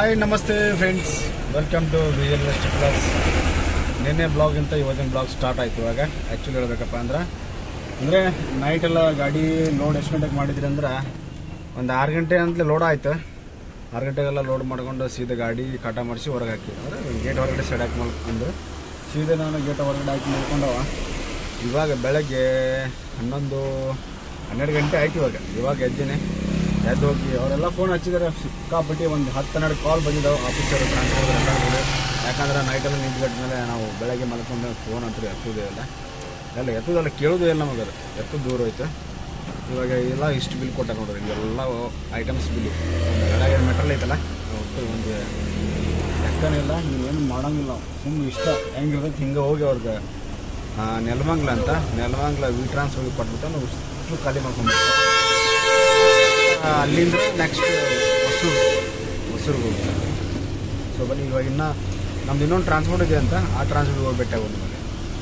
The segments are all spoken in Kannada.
ಹಾಯ್ ನಮಸ್ತೆ friends welcome to V L ಎಸ್ಟ್ ಪ್ಲಸ್ ನಿನ್ನೆ ಬ್ಲಾಗಿಂತ ಇವತ್ತಿನ ಬ್ಲಾಗ್ ಸ್ಟಾರ್ಟ್ ಆಯಿತು ಇವಾಗ ಆ್ಯಕ್ಚುಲಿ ಹೇಳ್ಬೇಕಪ್ಪ ಅಂದ್ರೆ ಅಂದರೆ ನೈಟ್ ಎಲ್ಲ ಗಾಡಿ ಲೋಡ್ ಎಷ್ಟು ಗಂಟೆಗೆ ಮಾಡಿದ್ರಿ ಅಂದ್ರೆ ಒಂದು ಆರು ಗಂಟೆ ಅಂತಲೇ ಲೋಡ್ ಆಯ್ತು ಆರು ಗಂಟೆಗೆಲ್ಲ ಲೋಡ್ ಮಾಡ್ಕೊಂಡು ಸೀದಾ ಗಾಡಿ ಕಾಟ ಮಾಡಿಸಿ ಹೊರಗೆ ಹಾಕಿ ಅಂದರೆ ಗೇಟ್ ಹೊರಗಡೆ ಸೈಡ್ ಹಾಕಿ ಮಲ್ ಅಂದ್ರೆ ಸೀದಾ ನಾನು ಗೇಟ್ ಹೊರಗಡೆ ಹಾಕಿ ಮಾಡ್ಕೊಂಡವ ಇವಾಗ ಬೆಳಗ್ಗೆ ಹನ್ನೊಂದು ಹನ್ನೆರಡು ಗಂಟೆ ಆಯ್ತು ಇವಾಗ ಇವಾಗ ಎದ್ದೀನಿ ಎದ್ದು ಹೋಗಿ ಅವರೆಲ್ಲ ಫೋನ್ ಹಚ್ಚಿದ್ದಾರೆ ಸಿಕ್ಕಾಪಟ್ಟಿ ಒಂದು ಹತ್ತು ಹನ್ನೆರಡು ಕಾಲ್ ಬಂದಿದ್ದಾವೆ ಆಫೀಸರ್ ಟ್ರಾನ್ಸ್ಫರ್ ಯಾಕಂದ್ರೆ ನೈಟೆಲ್ಲ ನಿಂತ್ಗಟ್ಟ ಮೇಲೆ ನಾವು ಬೆಳಗ್ಗೆ ಮಲ್ಕೊಂಡು ಫೋನ್ ಅಂತೂ ಎತ್ತೋದೇ ಇಲ್ಲ ಎಲ್ಲ ಎತ್ತೋದಲ್ಲ ಕೇಳೋದೇ ಇಲ್ಲ ನಮಗೆ ಅದು ಎತ್ತು ದೂರ ಹೋಯ್ತು ಇವಾಗ ಎಲ್ಲ ಇಷ್ಟು ಬಿಲ್ ಕೊಟ್ಟ ನೋಡ್ರಿ ಇವೆಲ್ಲ ಐಟಮ್ಸ್ ಬಿಲ್ ಒಂದು ಗಡಾಗ ಮೆಟ್ರಲ್ ಐತಲ್ಲ ಒಟ್ಟು ಒಂದು ಲೆಕ್ಕನೇ ಇಲ್ಲ ನೀವೇನು ಮಾಡಂಗಿಲ್ಲ ಸುಮ್ಮನೆ ಇಷ್ಟ ಹೆಂಗಿರ್ತೈತೆ ಹಿಂಗೆ ಹೋಗಿ ಅವ್ರಿಗೆ ಆ, ನೆಲಮಂಗ್ಲ ಅಂತ ನೆಲಮಂಗ್ಲ ವಿ ಟ್ರಾನ್ಸ್ ಹೋಗಿ ಕೊಟ್ಬಿಟ್ಟು ನಾವು ಇಷ್ಟು ಖಾಲಿ ಮಾಡ್ಕೊಂಡ್ಬಿಟ್ಟು ಅಲ್ಲಿಂದ ನೆಕ್ಸ್ಟ್ ಹೊಸೂರು ಹೊಸೂರಿಗೆ ಹೋಗ್ತಾರೆ ಸೊ ಬನ್ನಿ ಇವಾಗ ಇನ್ನು ನಮ್ದು ಇನ್ನೊಂದು ಟ್ರಾನ್ಸ್ಪೋರ್ಟ್ ಇದೆ ಅಂತ ಆ ಟ್ರಾನ್ಸ್ಪೋರ್ಟ್ ಹೋಗ್ಬಿಟ್ಟೆ ಒಂದು ಮೇಲೆ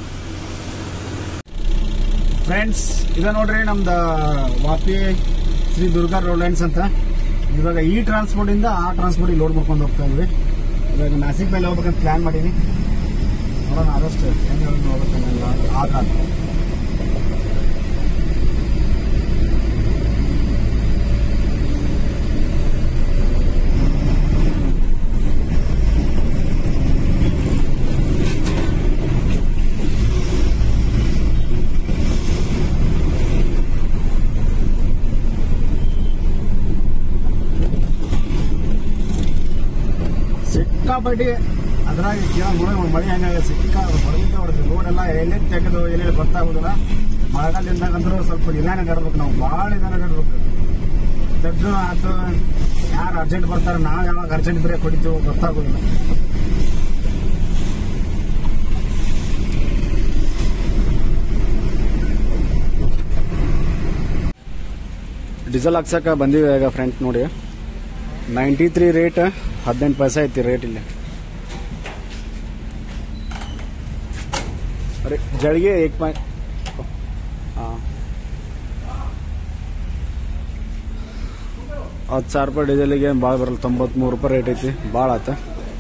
ಫ್ರೆಂಡ್ಸ್ ಇದು ನೋಡ್ರಿ ನಮ್ದು ವಾಪಿ ಶ್ರೀ ದುರ್ಗಾ ರೋಡ್ ಲೈನ್ಸ್ ಅಂತ ಇವಾಗ ಈ ಟ್ರಾನ್ಸ್ಪೋರ್ಟಿಂದ ಆ ಟ್ರಾನ್ಸ್ಪೋರ್ಟಿಗೆ ಲೋಡ್ ಮಾಡ್ಕೊಂಡು ಹೋಗ್ತಾ ಇದ್ವಿ ಇವಾಗ ನಾಸಿಕ್ ಮೇಲೆ ಹೋಗ್ಬೇಕಂತ ಪ್ಲಾನ್ ಮಾಡೀನಿ ನೋಡೋಣ ಆದಷ್ಟು ಹೆಂಗೆ ಹೋಗ್ಬೇಕನ್ನೆಲ್ಲ ಆಧಾರ ಸಿಕ್ಕಾಪಟ್ಟಿ ಅದ್ರಾಗ ಕೇಳ ನೋಡಿ ಮಳೆ ಹೆಂಗಾಗ ಸಿಕ್ಕಾ ಹೊಡೆದಿದ್ದ ಹೊಡೆದು ರೋಡೆಲ್ಲ ಎಲ್ಲೇ ತೆಗೆದು ಎಲ್ಲೆಲ್ಲಿ ಗೊತ್ತಾಗೋದಿಲ್ಲ ಮಳೆಗಾಲದಿಂದಾಗ ಅಂದ್ರೂ ಸ್ವಲ್ಪ ನಿಧಾನ ನಡ್ಬೇಕು ನಾವು ಭಾಳ ನಿಧಾನ ನಡ್ಬೇಕು ದೊಡ್ಡ ಆತು ಯಾರು ಅರ್ಜೆಂಟ್ ಬರ್ತಾರೆ ನಾವು ಯಾವಾಗ ಅರ್ಜೆಂಟ್ ಬ್ರೇಕ್ ಹೊಡಿತೀವೋ ಗೊತ್ತಾಗೋದಿಲ್ಲ ಡೀಸೆಲ್ ಹಾಕ್ಸಕ್ಕೆ ಬಂದಿವೆ ಈಗ ಫ್ರೆಂಡ್ಸ್ ನೋಡಿ ನೈಂಟಿ ತ್ರೀ ರೇಟ್ ಹದಿನೆಂಟು ಪೈಸೆ ಐತಿ ರೇಟ್ ಇಲ್ಲಿ ಅರೆ ಜಳಿಗೆ ಏಕ್ ಪಾಯಿಂಟ್ ಹಾಂ ಹತ್ತು ಸಾವಿರ ರೂಪಾಯಿ ಡೀಸೆಲಿಗೆ ಭಾಳ ಬರಲ್ಲ ತೊಂಬತ್ಮೂರು ರೂಪಾಯಿ ರೇಟ್ ಐತಿ ಭಾಳ ಆತ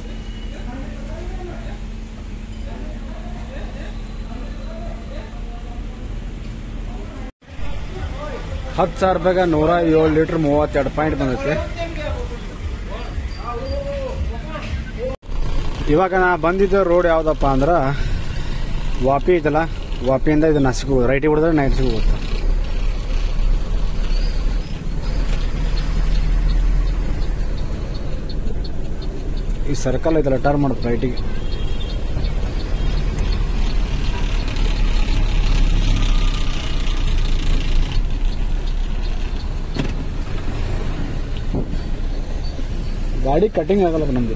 ಹತ್ತು ಸಾವಿರ ರೂಪಾಯಿಗೆ ನೂರ ಏಳು ಲೀಟ್ರ್ ಮೂವತ್ತೆರಡು ಪಾಯಿಂಟ್ ಬಂದೈತಿ ಇವಾಗ ನಾ ಬಂದಿದ್ದ ರೋಡ್ ಯಾವ್ದಪ್ಪ ಅಂದ್ರ ವಾಪಿ ಐತಲ್ಲ ವಾಪಿಯಿಂದ ಇದು ನಸಿಗೆ ಹೋಗೋದು ರೈಟಿಗೆ ಹೊಡೆದ್ರೆ ನೈಟ್ಸಿಗೆ ಹೋಗುತ್ತೆ ಈ ಸರ್ಕಲ್ ಐತಲ್ಲ ಟರ್ನ್ ಮಾಡುತ್ತೆ ರೈಟಿಗೆ ಗಾಡಿ ಕಟಿಂಗ್ ಆಗಲ್ಲ ನಮ್ದು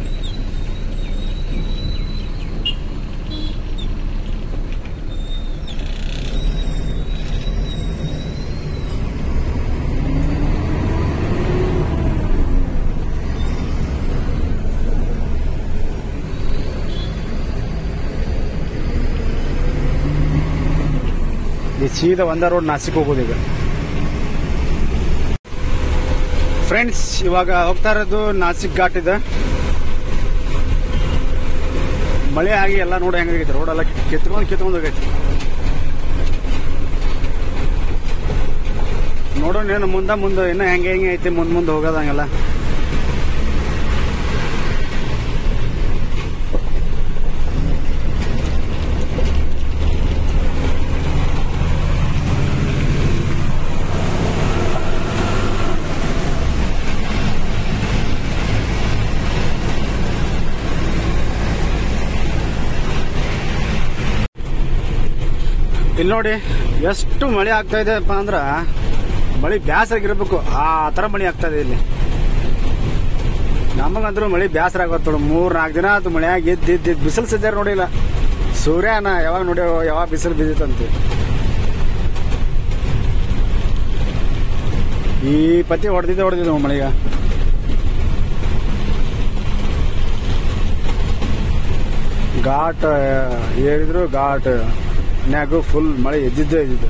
ಈ ಸೀದಾ ಒಂದ ರೋಡ್ ನಾಸಿಕ್ ಹೋಗೋದು ಈಗ ಫ್ರೆಂಡ್ಸ್ ಇವಾಗ ಹೋಗ್ತಾ ಇರೋದು ನಾಸಿಕ್ ಘಾಟ್ ಇದೆ ಮಳೆ ಆಗಿ ಎಲ್ಲ ನೋಡಿ ಹೆಂಗಾಗೈತೆ ರೋಡ್ ಎಲ್ಲ ಕಿತ್ಕೊಂಡು ಕಿತ್ಕೊಂಡು ಹೋಗೈತಿ ನೋಡೋಣ ಏನು ಮುಂದೆ ಮುಂದೆ ಇನ್ನೂ ಹೆಂಗೆ ಹೆಂಗೆ ಐತಿ ಮುಂದೆ ಮುಂದೆ ಹೋಗೋದಂಗೆಲ್ಲ ಇಲ್ಲಿ ನೋಡಿ ಎಷ್ಟು ಮಳೆ ಆಗ್ತಾ ಇದೆಪ್ಪ ಅಂದ್ರ ಮಳೆ ಬ್ಯಾಸರಾಗಿರ್ಬೇಕು ಆ ತರ ಮಳೆ ಆಗ್ತಾ ಇದೆ ಇಲ್ಲಿ ನಮಗಂದ್ರೂ ಮಳೆ ಬ್ಯಾಸರ ಆಗೋತ್ತೋಡು ಮೂರ್ ನಾಲ್ಕು ದಿನ ಆಯ್ತು ಮಳೆ ಆಗಿ ಎದ್ದು ಎದ್ದು ಎದ್ದು ಬಿಸಿಲು ಸದ್ಯಾರ ನೋಡಿಲ್ಲ ಸೂರ್ಯನ ಯಾವಾಗ ನೋಡಿ ಯಾವಾಗ ಬಿಸಿಲು ಬಿದ್ದಿತ್ತಂತೆ ಈ ಪತಿ ಹೊಡೆದಿದ್ದೆ ಹೊಡೆದಿದ್ದು ಮಳೆಗ ಘಾಟ್ ಏರಿದ್ರು ಘಾಟ್ ನ್ಯಾಗು ಫುಲ್ ಮಳೆ ಎದ್ದಿದ್ದೇ ಎದ್ದಿದ್ದು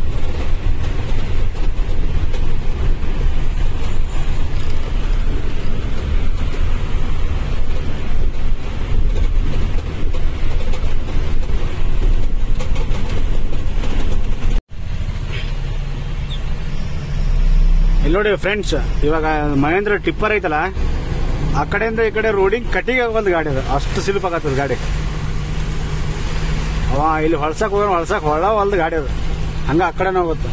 ಇಲ್ಲಿ ನೋಡಿ ಫ್ರೆಂಡ್ಸ್ ಇವಾಗ ಮಹೇಂದ್ರ ಟಿಪ್ಪರ್ ಐತಲ್ಲ ಆ ಕಡೆಯಿಂದ ಈ ಕಡೆ ರೋಡಿಗೆ ಕಟ್ಟಿಗೆ ಒಂದು ಗಾಡಿ ಅದು ಅಷ್ಟು ಸಿಲ್ಪ್ ಆಗತ್ತದ ಗಾಡಿ ಅವ ಇಲ್ಲಿ ಹೊಳ್ಸಕ್ ಹೋಗೋಣ ಹೊಳ್ಸಕ್ ಹೊಳ ಹೊಲ್ದ ಗಾಡಿ ಅದು ಹಂಗ ಆ ಕಡೆನೇ ಹೋಗುತ್ತೆ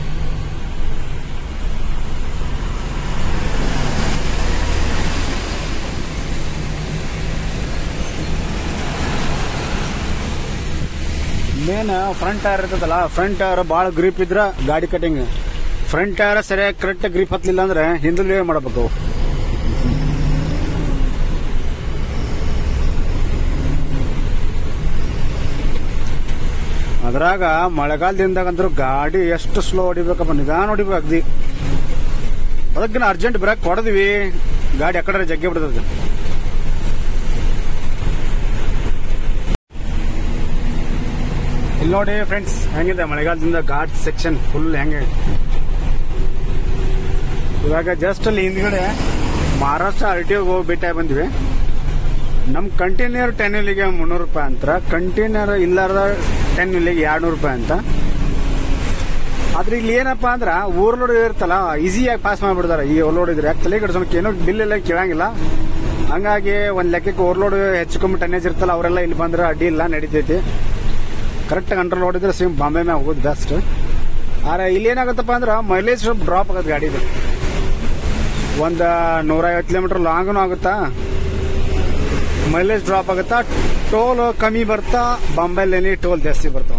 ಮೇನ್ ಫ್ರಂಟ್ ಟೈರ್ ಇರ್ತದಲ್ಲ ಫ್ರಂಟ್ ಟೈರ್ ಭಾಳ ಗ್ರಿಪ್ ಇದ್ರ ಗಾಡಿ ಕಟಿಂಗ್ ಫ್ರಂಟ್ ಟೈರ್ ಸರಿಯಾಗಿ ಕರೆಕ್ಟ್ ಗ್ರಿಪ್ ಹತ್ತಲಿಲ್ಲ ಅಂದ್ರೆ ಹಿಂದಲೇ ಮಾಡಬೇಕು ಅವು. ಅದ್ರಾಗ ಮಳೆಗಾಲದಿಂದಾಗಂದ್ರೂ ಗಾಡಿ ಎಷ್ಟು ಸ್ಲೋ ಹೊಡಿಬೇಕಪ್ಪ ನಿಧಾನ ಹೊಡಿಬೇಕು ಅಗ್ದಿ ಅದಕ್ಕೆ ಅರ್ಜೆಂಟ್ ಬ್ರೇಕ್ ಹೊಡೆದ್ವಿ ಗಾಡಿ ಆ ಕಡೆ ಜಗ್ಗಿ ಬಿಡ್ತದೆ ಇಲ್ಲಿ ನೋಡಿ ಫ್ರೆಂಡ್ಸ್ ಹೆಂಗಿದೆ ಮಳೆಗಾಲದಿಂದ ಘಾಟ್ ಸೆಕ್ಷನ್ ಫುಲ್ ಹೆಂಗೆ ಇವಾಗ ಜಸ್ಟ್ ಅಲ್ಲಿ ಹಿಂದ್ಗಡೆ ಮಹಾರಾಷ್ಟ್ರ ಆರ್ ಟಿ ಹೋಗಿ ಭೇಟಿ ಆಗಿ ಬಂದ್ವಿ ನಮ್ ಕಂಟೈನರ್ ಟೆನ್ ಇಲ್ಲಿಗೆ ಮುನ್ನೂರು ರೂಪಾಯಿ ಅಂತ ಕಂಟೈನರ್ ಇಲ್ಲಾರ್ದ ಟೆನ್ ಇಲ್ಲಿಗೆ ಎರಡ್ನೂರು ರೂಪಾಯಿ ಅಂತ ಆದ್ರೆ ಇಲ್ಲಿ ಏನಪ್ಪಾ ಅಂದ್ರ ಓವರ್ಲೋಡ್ ಇರುತ್ತಲ್ಲ ಈಸಿಯಾಗಿ ಪಾಸ್ ಮಾಡ್ಬಿಡ್ತಾರೆ ಈ ಓವರ್ಲೋಡ್ ಇದ್ರೆ ತಲೆ ಕೆಡ್ಸೋಕೆ ಏನೋ ಬಿಲ್ ಎಲ್ಲ ಕೇಳಂಗಿಲ್ಲ ಹಂಗಾಗಿ ಒಂದ್ ಲೆಕ್ಕಕ್ಕೆ ಓವರ್ಲೋಡ್ ಹೆಚ್ಚು ಕಮ್ಮಿ ಟನ್ನೇಜ್ ಇರ್ತಲ್ಲ ಅವರೆಲ್ಲ ಇಲ್ಲಿ ಬಂದ್ರೆ ಅಡ್ಡಿ ಇಲ್ಲ ನಡೀತೈತಿ ಕರೆಕ್ಟ್ ಕಂಟ್ರೋಲ್ ಹೊಡಿದ್ರೆ ಸೇಮ್ ಬಾಂಬೆ ಮ್ಯಾಗ ಹೋಗೋದು ಬೆಸ್ಟ್ ಆದ್ರೆ ಇಲ್ಲಿ ಏನಾಗುತ್ತಪ್ಪ ಅಂದ್ರೆ ಮೈಲೇಜ್ ಸ್ವಲ್ಪ ಡ್ರಾಪ್ ಆಗುತ್ತೆ ಗಾಡಿದು ಒಂದು ನೂರೈವತ್ತು ಕಿಲೋಮೀಟರ್ ಲಾಂಗ್ನು ಆಗುತ್ತಾ ಮೈಲೇಜ್ ಡ್ರಾಪ್ ಆಗುತ್ತಾ ಟೋಲ್ ಕಮ್ಮಿ ಬರ್ತಾ ಬಾಂಬೆಲೇನಿ ಟೋಲ್ ಜಾಸ್ತಿ ಬರ್ತಾವ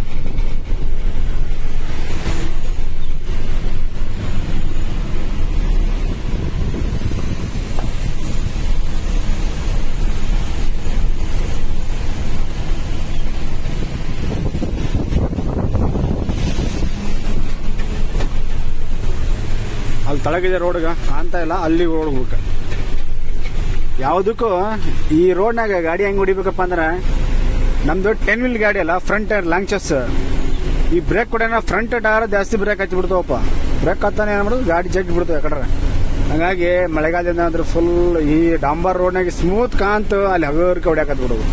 ಅಲ್ಲಿ ತಳಗಿದೆ ರೋಡ್ಗ ಕಾಣ್ತಾ ಇಲ್ಲ ಅಲ್ಲಿ ರೋಡ್ ಹೋಗ್ಬೇಕು ಯಾವುದಕ್ಕೂ ಈ ರೋಡ್ನಾಗ ಗಾಡಿ ಹೆಂಗ್ ಹೊಡಿಬೇಕಪ್ಪ ಅಂದ್ರೆ ನಮ್ದು ಟೆನ್ ವೀಲ್ ಗಾಡಿ ಅಲ್ಲ ಫ್ರಂಟ್ ಟೈರ್ ಲಾಂಚಸ್ ಈ ಬ್ರೇಕ್ ಕೊಡೋಣ ಫ್ರಂಟ್ ಟೈರ್ ಜಾಸ್ತಿ ಬ್ರೇಕ್ ಹಚ್ಚಿ ಬಿಡ್ತಾವಪ್ಪ ಬ್ರೇಕ್ ಹತ್ತಾನೆ ಏನ್ ಮಾಡೋದು ಗಾಡಿ ಜಗ್ಗಿ ಬಿಡ್ತಾವೆ ಯಾಕಡ್ರೆ ಹಂಗಾಗಿ ಮಳೆಗಾಲದಿಂದ ಅಂದ್ರೆ ಫುಲ್ ಈ ಡಾಂಬರ್ ರೋಡ್ನಾಗ ಸ್ಮೂತ್ ಕಾಂತು ಅಲ್ಲಿ ಹಗರ್ಕ ಹೊಡ್ಯಾಕತ್ ಬಿಡೋದು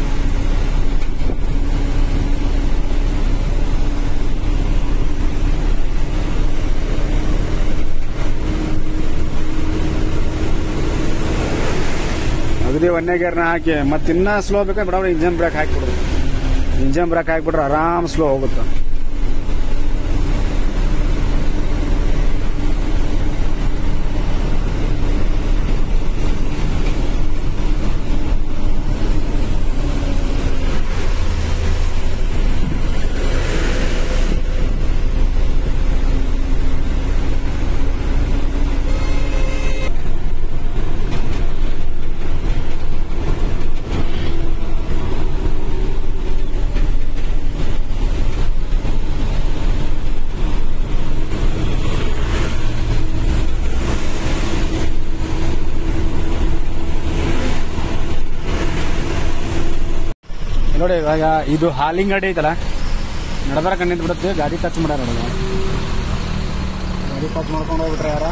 ಅಗದಿ ಒಂದೇ ಗೇರ್ನ ಹಾಕಿ ಮತ್ತೆ ಇನ್ನ ಸ್ಲೋ ಬೇಕಾದ್ರೆ ಬಿಡೋರು ಇಂಜನ್ ಬ್ರೇಕ್ ಹಾಕಿಬಿಡೋದು ಇಂಜನ್ ಬ್ರೇಕ್ ಹಾಕಿಬಿಟ್ರೆ ಆರಾಮ್ ಸ್ಲೋ ಹೋಗುತ್ತೆ ನೋಡಿ ಇವಾಗ ಇದು ಹಾಲಿಂಗ್ ಗಾಡಿ ಐತಲ್ಲ ನಡಬಾರ ನಿಂತು ಬಿಡುತ್ತೆ ಗಾಡಿ ಟಚ್ ಮಾಡ್ಯಾರ ನೋಡಿ ಗಾಡಿ ಟಚ್ ಮಾಡ್ಕೊಂಡು ಹೋಗ್ಬಿಟ್ರೆ ಯಾರ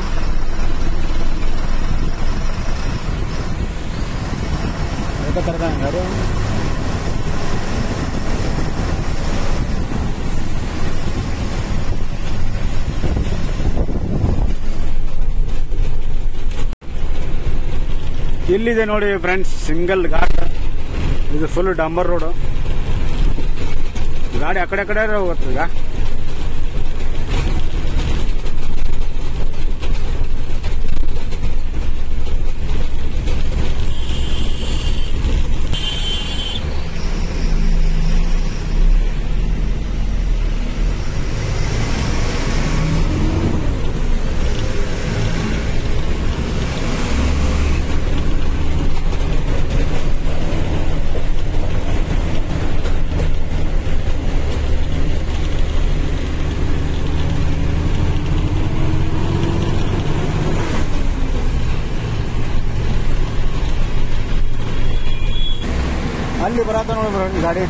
ಅದಕ್ಕೆ ಕರೆದ ಗಾಡಿ ಇಲ್ಲಿದೆ ನೋಡಿ ಫ್ರೆಂಡ್ಸ್ ಸಿಂಗಲ್ ಘಾಟ್ ಇದು ಫುಲ್ ಡಂಬರ್ ರೋಡ್ ಗಾಡಿ ಆ ಕಡೆ ಕಡೆ ಹೋಗುತ್ತೆ ಈಗ ಅಲ್ಲಿ ಬರತ್ತ ನೋಡಿ bro ಗಾಡಿ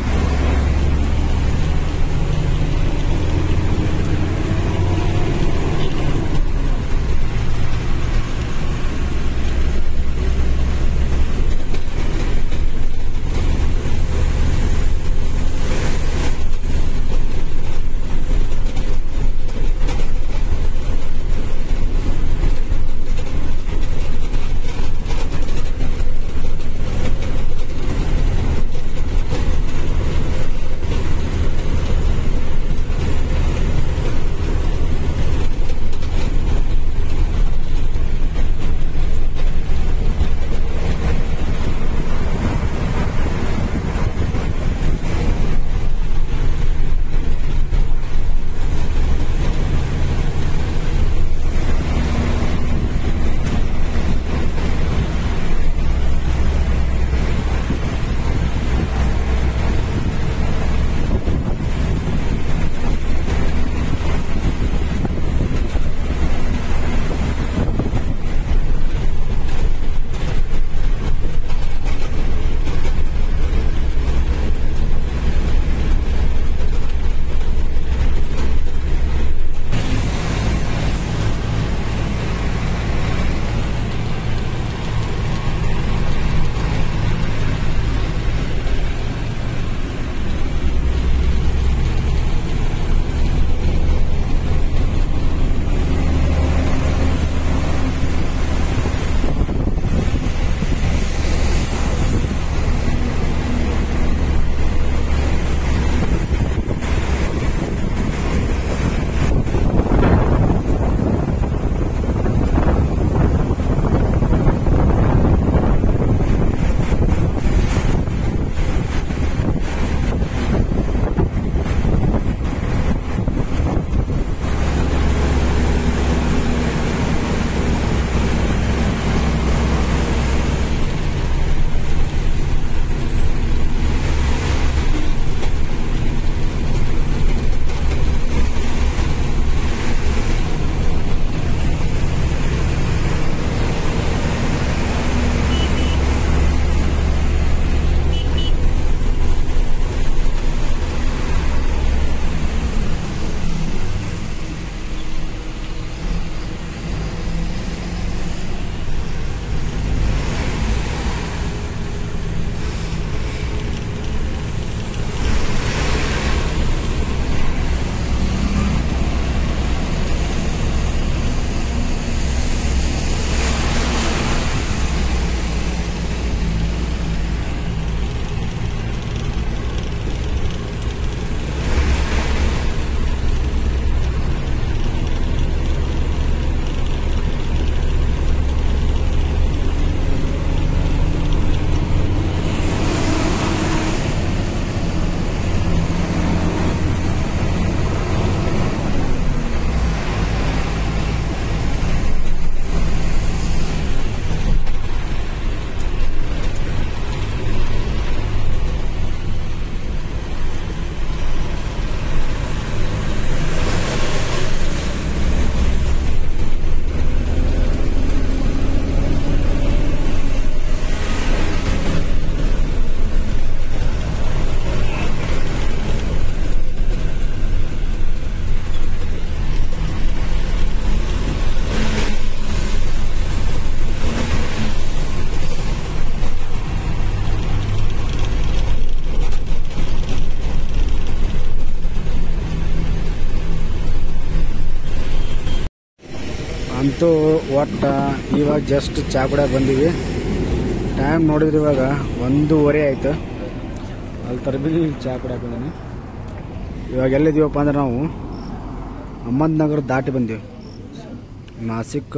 ಅಂತೂ ಒಟ್ಟು ಇವಾಗ ಜಸ್ಟ್ ಚಾ ಕೂಡ ಬಂದೀವಿ ಟೈಮ್ ನೋಡಿದ್ರೆ ಇವಾಗ ಒಂದೂವರೆ ಆಯಿತು ಅಲ್ಲಿ ತರಬಿಲಿ ಚಾ ಕುಡಿಯಕ್ಕೆ ಬಂದೀನಿ ಇವಾಗ ಎಲ್ಲಿದ್ದೀವಪ್ಪ ಅಂದ್ರೆ ನಾವು ಅಹಮದ್ನಗರ ದಾಟಿ ಬಂದೀವಿ ನಾಸಿಕ್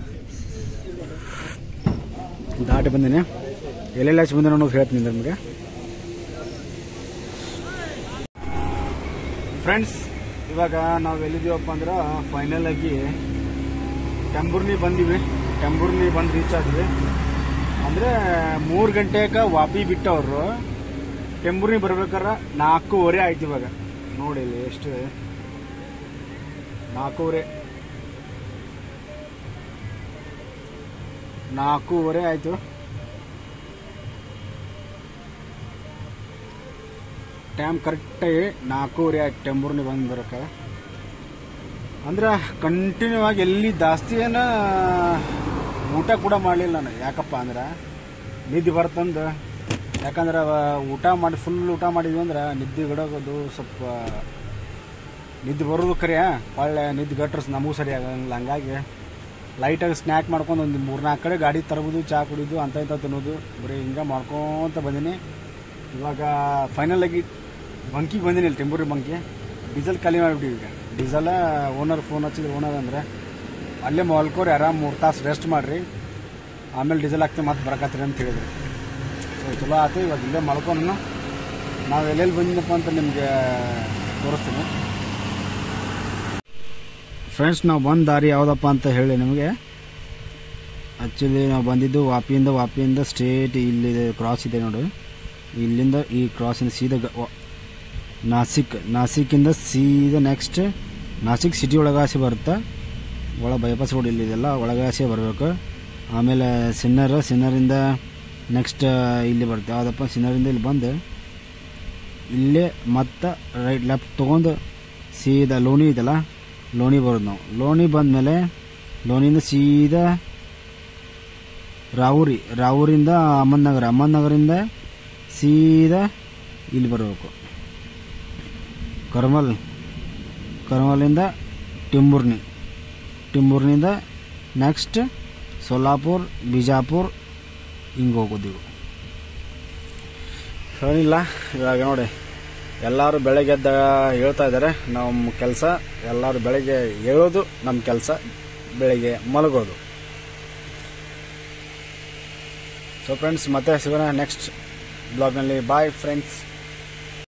ದಾಟಿ ಬಂದೀನಿ ಎಲ್ಲೆಲ್ಲ ಹಚ್ಚಿ ಬಂದೆ ಅನ್ನೋದು ಹೇಳ್ತೀನಿ ನಿಮಗೆ ಫ್ರೆಂಡ್ಸ್ ಇವಾಗ ನಾವು ಎಲ್ಲಿದ್ದೀವಪ್ಪ ಅಂದ್ರೆ ಫೈನಲ್ ಆಗಿ ಟೆಂಬೂರ್ನಿ ಬಂದೀವಿ ಟೆಂಬೂರ್ನಿ ಬಂದು ರೀಚ್ ಆದ್ವಿ ಅಂದರೆ ಮೂರು ಗಂಟೆಗೆ ವಾಪಿ ಬಿಟ್ಟವ್ರು ಟೆಂಬೂರ್ನಿ ಬರ್ಬೇಕಾರೆ ನಾಲ್ಕೂವರೆ ಆಯ್ತು ಇವಾಗ ನೋಡಿ ಇಲ್ಲಿ ಎಷ್ಟು ನಾಲ್ಕೂವರೆ ನಾಲ್ಕೂವರೆ ಆಯ್ತು ಟೈಮ್ ಕರೆಕ್ಟಾಗಿ ನಾಲ್ಕೂವರೆ ಆಯ್ತು ಟೆಂಬೂರ್ನಿ ಬಂದು ಬರೋಕೆ ಅಂದ್ರೆ ಕಂಟಿನ್ಯೂ ಆಗಿ ಎಲ್ಲಿ ಜಾಸ್ತಿ ಏನ ಊಟ ಕೂಡ ಮಾಡಲಿಲ್ಲ ನಾನು ಯಾಕಪ್ಪ ಅಂದ್ರೆ ನಿದ್ದೆ ಬರ್ತಂದು ಯಾಕಂದ್ರೆ ಅವ ಊಟ ಮಾಡಿ ಫುಲ್ ಊಟ ಮಾಡಿದ್ವಿ ಅಂದ್ರೆ ನಿದ್ದೆ ಗಡಗೋದು ಸ್ವಲ್ಪ ನಿದ್ದೆ ಬರೋದು ಕರೆ ಒಳ್ಳೆ ನಿದ್ದೆ ಗಟ್ರಸ್ ನಮಗೂ ಸರಿ ಆಗಂಗಿಲ್ಲ ಹಂಗಾಗಿ ಲೈಟಾಗಿ ಸ್ನ್ಯಾಕ್ ಮಾಡ್ಕೊಂಡು ಒಂದು ಮೂರ್ನಾಲ್ಕು ಕಡೆ ಗಾಡಿ ತರಬೋದು ಚಹಾ ಕುಡಿದು ಅಂತ ಇಂಥ ತಿನ್ನೋದು ಬರೀ ಹಿಂಗೆ ಮಾಡ್ಕೊತ ಬಂದೀನಿ ಇವಾಗ ಫೈನಲ್ ಆಗಿ ಬಂಕಿಗೆ ಬಂದೀನಿ ಇಲ್ಲಿ ಟೆಂಪೂರಿ ಬಂಕಿ ಡೀಸೆಲ್ ಖಾಲಿ ಮಾಡಿಬಿಟ್ಟಿವಿ ಈಗ ಡೀಸೆಲ ಓನರ್ ಫೋನ್ ಹಚ್ಚಿದ್ರು ಓನರ್ ಅಂದ್ರೆ ಅಲ್ಲೇ ಮಲ್ಕೋರಿ ಆರಾಮ್ ಮೂರು ತಾಸು ರೆಸ್ಟ್ ಮಾಡಿರಿ ಆಮೇಲೆ ಡೀಸೆಲ್ ಹಾಕ್ತೀವಿ ಮತ್ತೆ ಬರಕತ್ತೀರಿ ಅಂತ ಹೇಳಿದ್ರು ಸೊ ಚಲೋ ಆಯ್ತು ಇವಾಗ ಇಲ್ಲೇ ಮಲ್ಕೊಂಡು ನಾವು ಎಲ್ಲೆಲ್ಲಿ ಬಂದಿದ್ದಪ್ಪ ಅಂತ ನಿಮಗೆ ತೋರಿಸ್ತೀನಿ ಫ್ರೆಂಡ್ಸ್ ನಾವು ಬಂದ ದಾರಿ ಯಾವುದಪ್ಪ ಅಂತ ಹೇಳಿ ನಿಮಗೆ ಆ್ಯಕ್ಚುಲಿ ನಾವು ಬಂದಿದ್ದು ವಾಪಿಯಿಂದ ವಾಪಿಯಿಂದ ಸ್ಟ್ರೇಟ್ ಇಲ್ಲಿ ಕ್ರಾಸ್ ಇದೆ ನೋಡಿ ಇಲ್ಲಿಂದ ಈ ಕ್ರಾಸಿಂದ ಸೀದಾ ಗ- ವ- ನಾಸಿಕ್ ನಾಸಿಕ್ಕಿಂದ ಸೀದಾ ನೆಕ್ಸ್ಟ್ ನಾಸಿಕ್ ಸಿಟಿ ಒಳಗಾಸಿ ಬರುತ್ತೆ ಒಳ ಬೈಪಾಸ್ ರೋಡ್ ಇಲ್ಲಿದೆಲ್ಲ ಒಳಗಾಸಿ ಬರಬೇಕು ಆಮೇಲೆ ಸಿನ್ನರ್ ಸಿನ್ನರಿಂದ ನೆಕ್ಸ್ಟ್ ಇಲ್ಲಿ ಬರುತ್ತೆ ಯಾವುದಪ್ಪ ಸಿನ್ನರಿಂದ ಇಲ್ಲಿ ಬಂದು ಇಲ್ಲೇ ಮತ್ತೆ ರೈಟ್ ಲೆಫ್ಟ್ ತೊಗೊಂಡು ಸೀದಾ ಲೋಣಿ ಇದೆಯಲ್ಲ ಲೋಣಿ ಬರೋದು ನಾವು ಲೋಣಿ ಬಂದಮೇಲೆ ಲೋಣಿಯಿಂದ ಸೀದಾ ರಾವೂರಿ ರಾವೂರಿಂದ ಅಹಮದ್ನಗರ ಅಹಮದ್ನಗರಿಂದ ಸೀದಾ ಇಲ್ಲಿ ಬರಬೇಕು ಕರ್ಮಲ್ ಕರ್ಮಲಿಂದ ಟಿಂಬೂರ್ನಿ ಟಿಂಬೂರ್ನಿಂದ ನೆಕ್ಸ್ಟ್ ಸೊಲ್ಲಾಪುರ್ ಬಿಜಾಪುರ್ ಹಿಂಗೆ ಹೋಗೋದಿವು ಸರಿಲ್ಲ ಇವಾಗ ನೋಡಿ ಎಲ್ಲರೂ ಬೆಳಗ್ಗೆ ಎದ್ದ ಹೇಳ್ತಾ ಇದ್ದಾರೆ ನಮ್ಮ ಕೆಲಸ ಎಲ್ಲರೂ ಬೆಳಗ್ಗೆ ಹೇಳೋದು ನಮ್ಮ ಕೆಲಸ ಬೆಳಗ್ಗೆ ಮಲಗೋದು ಸೊ ಫ್ರೆಂಡ್ಸ್ ಮತ್ತೆ ಸಿಗೋಣ ನೆಕ್ಸ್ಟ್ ಬ್ಲಾಗ್ನಲ್ಲಿ ಬಾಯ್ ಫ್ರೆಂಡ್ಸ್